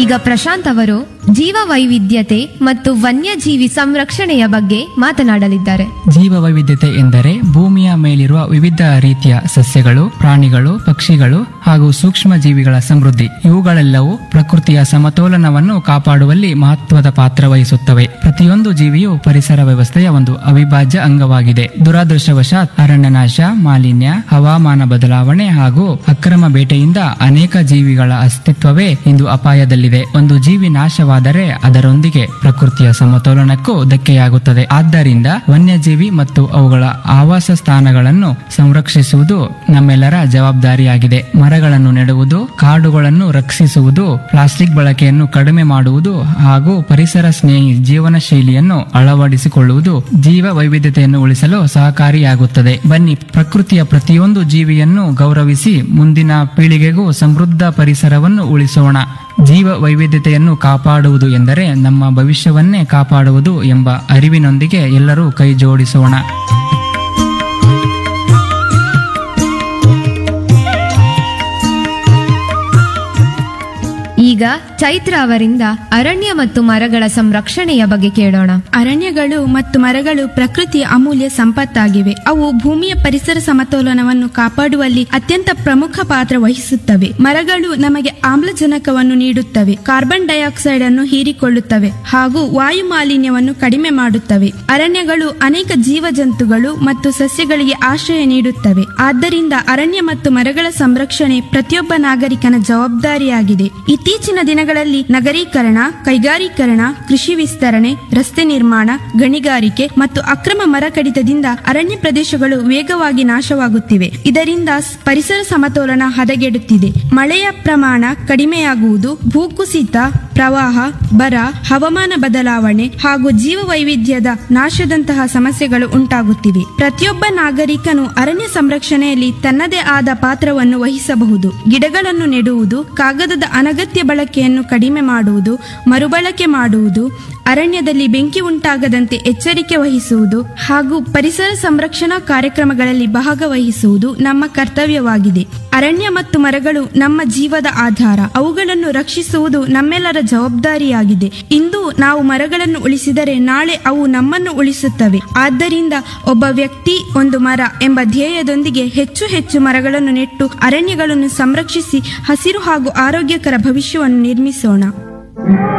ಈಗ ಪ್ರಶಾಂತ್ ಅವರು ಜೀವ ವೈವಿಧ್ಯತೆ ಮತ್ತು ವನ್ಯಜೀವಿ ಸಂರಕ್ಷಣೆಯ ಬಗ್ಗೆ ಮಾತನಾಡಲಿದ್ದಾರೆ ಜೀವ ವೈವಿಧ್ಯತೆ ಎಂದರೆ ಭೂಮಿಯ ಮೇಲಿರುವ ವಿವಿಧ ರೀತಿಯ ಸಸ್ಯಗಳು ಪ್ರಾಣಿಗಳು ಪಕ್ಷಿಗಳು ಹಾಗೂ ಸೂಕ್ಷ್ಮ ಜೀವಿಗಳ ಸಮೃದ್ಧಿ ಇವುಗಳೆಲ್ಲವೂ ಪ್ರಕೃತಿಯ ಸಮತೋಲನವನ್ನು ಕಾಪಾಡುವಲ್ಲಿ ಮಹತ್ವದ ಪಾತ್ರ ವಹಿಸುತ್ತವೆ ಪ್ರತಿಯೊಂದು ಜೀವಿಯು ಪರಿಸರ ವ್ಯವಸ್ಥೆಯ ಒಂದು ಅವಿಭಾಜ್ಯ ಅಂಗವಾಗಿದೆ ದುರಾದೃಷ್ಟವಶಾತ್ ಅರಣ್ಯನಾಶ ಮಾಲಿನ್ಯ ಹವಾಮಾನ ಬದಲಾವಣೆ ಹಾಗೂ ಅಕ್ರಮ ಬೇಟೆಯಿಂದ ಅನೇಕ ಜೀವಿಗಳ ಅಸ್ತಿತ್ವವೇ ಇಂದು ಅಪಾಯದಲ್ಲಿದೆ ಒಂದು ಜೀವಿ ನಾಶವಾದರೆ ಅದರೊಂದಿಗೆ ಪ್ರಕೃತಿಯ ಸಮತೋಲನಕ್ಕೂ ಧಕ್ಕೆಯಾಗುತ್ತದೆ ಆದ್ದರಿಂದ ವನ್ಯಜೀವಿ ಮತ್ತು ಅವುಗಳ ಆವಾಸ ಸ್ಥಾನಗಳನ್ನು ಸಂರಕ್ಷಿಸುವುದು ನಮ್ಮೆಲ್ಲರ ಜವಾಬ್ದಾರಿಯಾಗಿದೆ ಮರಗಳನ್ನು ನೆಡುವುದು ಕಾಡುಗಳನ್ನು ರಕ್ಷಿಸುವುದು ಪ್ಲಾಸ್ಟಿಕ್ ಬಳಕೆಯನ್ನು ಕಡಿಮೆ ಮಾಡುವುದು ಹಾಗೂ ಪರಿಸರ ಸ್ನೇಹಿ ಜೀವನ ಶೈಲಿಯನ್ನು ಅಳವಡಿಸಿಕೊಳ್ಳುವುದು ಜೀವ ವೈವಿಧ್ಯತೆಯನ್ನು ಉಳಿಸಲು ಸಹಕಾರಿಯಾಗುತ್ತದೆ ಬನ್ನಿ ಪ್ರಕೃತಿಯ ಪ್ರತಿಯೊಂದು ಜೀವಿಯನ್ನು ಗೌರವಿಸಿ ಮುಂದಿನ ಪೀಳಿಗೆಗೂ ಸಮೃದ್ಧ ಪರಿಸರವನ್ನು ಉಳಿಸೋಣ ಜೀವ ವೈವಿಧ್ಯತೆಯನ್ನು ಕಾಪಾಡುವುದು ಎಂದರೆ ನಮ್ಮ ಭವಿಷ್ಯವನ್ನೇ ಕಾಪಾಡುವುದು ಎಂಬ ಅರಿವಿನೊಂದಿಗೆ ಎಲ್ಲರೂ ಕೈ ಜೋಡಿಸೋಣ ಈಗ ಚೈತ್ರ ಅವರಿಂದ ಅರಣ್ಯ ಮತ್ತು ಮರಗಳ ಸಂರಕ್ಷಣೆಯ ಬಗ್ಗೆ ಕೇಳೋಣ ಅರಣ್ಯಗಳು ಮತ್ತು ಮರಗಳು ಪ್ರಕೃತಿಯ ಅಮೂಲ್ಯ ಸಂಪತ್ತಾಗಿವೆ ಅವು ಭೂಮಿಯ ಪರಿಸರ ಸಮತೋಲನವನ್ನು ಕಾಪಾಡುವಲ್ಲಿ ಅತ್ಯಂತ ಪ್ರಮುಖ ಪಾತ್ರ ವಹಿಸುತ್ತವೆ ಮರಗಳು ನಮಗೆ ಆಮ್ಲಜನಕವನ್ನು ನೀಡುತ್ತವೆ ಕಾರ್ಬನ್ ಡೈಆಕ್ಸೈಡ್ ಅನ್ನು ಹೀರಿಕೊಳ್ಳುತ್ತವೆ ಹಾಗೂ ವಾಯು ಮಾಲಿನ್ಯವನ್ನು ಕಡಿಮೆ ಮಾಡುತ್ತವೆ ಅರಣ್ಯಗಳು ಅನೇಕ ಜೀವಜಂತುಗಳು ಮತ್ತು ಸಸ್ಯಗಳಿಗೆ ಆಶ್ರಯ ನೀಡುತ್ತವೆ ಆದ್ದರಿಂದ ಅರಣ್ಯ ಮತ್ತು ಮರಗಳ ಸಂರಕ್ಷಣೆ ಪ್ರತಿಯೊಬ್ಬ ನಾಗರಿಕನ ಜವಾಬ್ದಾರಿಯಾಗಿದೆ ಇತ್ತೀಚಿನ ದಿನಗಳಲ್ಲಿ ನಗರೀಕರಣ ಕೈಗಾರೀಕರಣ ಕೃಷಿ ವಿಸ್ತರಣೆ ರಸ್ತೆ ನಿರ್ಮಾಣ ಗಣಿಗಾರಿಕೆ ಮತ್ತು ಅಕ್ರಮ ಮರ ಕಡಿತದಿಂದ ಅರಣ್ಯ ಪ್ರದೇಶಗಳು ವೇಗವಾಗಿ ನಾಶವಾಗುತ್ತಿವೆ ಇದರಿಂದ ಸ್- ಪರಿಸರ ಸಮತೋಲನ ಹದಗೆಡುತ್ತಿದೆ ಮಳೆಯ ಪ್ರಮಾಣ ಕಡಿಮೆಯಾಗುವುದು ಭೂಕುಸಿತ ಪ್ರವಾಹ ಬರ ಹವಾಮಾನ ಬದಲಾವಣೆ ಹಾಗೂ ಜೀವ ವೈವಿಧ್ಯದ ನಾಶದಂತಹ ಸಮಸ್ಯೆಗಳು ಉಂಟಾಗುತ್ತಿವೆ ಪ್ರತಿಯೊಬ್ಬ ನಾಗರಿಕನು ಅರಣ್ಯ ಸಂರಕ್ಷಣೆಯಲ್ಲಿ ತನ್ನದೇ ಆದ ಪಾತ್ರವನ್ನು ವಹಿಸಬಹುದು ಗಿಡಗಳನ್ನು ನೆಡುವುದು ಕಾಗದದ ಅನಗತ್ಯ ಬಳಕೆಯನ್ನು ಕಡಿಮೆ ಮಾಡುವುದು ಮರುಬಳಕೆ ಮಾಡುವುದು ಅರಣ್ಯದಲ್ಲಿ ಬೆಂಕಿ ಉಂಟಾಗದಂತೆ ಎಚ್ಚರಿಕೆ ವಹಿಸುವುದು ಹಾಗೂ ಪರಿಸರ ಸಂರಕ್ಷಣಾ ಕಾರ್ಯಕ್ರಮಗಳಲ್ಲಿ ಭಾಗವಹಿಸುವುದು ನಮ್ಮ ಕರ್ತವ್ಯವಾಗಿದೆ ಅರಣ್ಯ ಮತ್ತು ಮರಗಳು ನಮ್ಮ ಜೀವದ ಆಧಾರ ಅವುಗಳನ್ನು ರಕ್ಷಿಸುವುದು ನಮ್ಮೆಲ್ಲರ ಜವಾಬ್ದಾರಿಯಾಗಿದೆ ಇಂದು ನಾವು ಮರಗಳನ್ನು ಉಳಿಸಿದರೆ ನಾಳೆ ಅವು ನಮ್ಮನ್ನು ಉಳಿಸುತ್ತವೆ ಆದ್ದರಿಂದ ಒಬ್ಬ ವ್ಯಕ್ತಿ ಒಂದು ಮರ ಎಂಬ ಧ್ಯೇಯದೊಂದಿಗೆ ಹೆಚ್ಚು ಹೆಚ್ಚು ಮರಗಳನ್ನು ನೆಟ್ಟು ಅರಣ್ಯಗಳನ್ನು ಸಂರಕ್ಷಿಸಿ ಹಸಿರು ಹಾಗೂ ಆರೋಗ್ಯಕರ ಭವಿಷ್ಯವನ್ನು ನಿರ್ಮಿಸೋಣ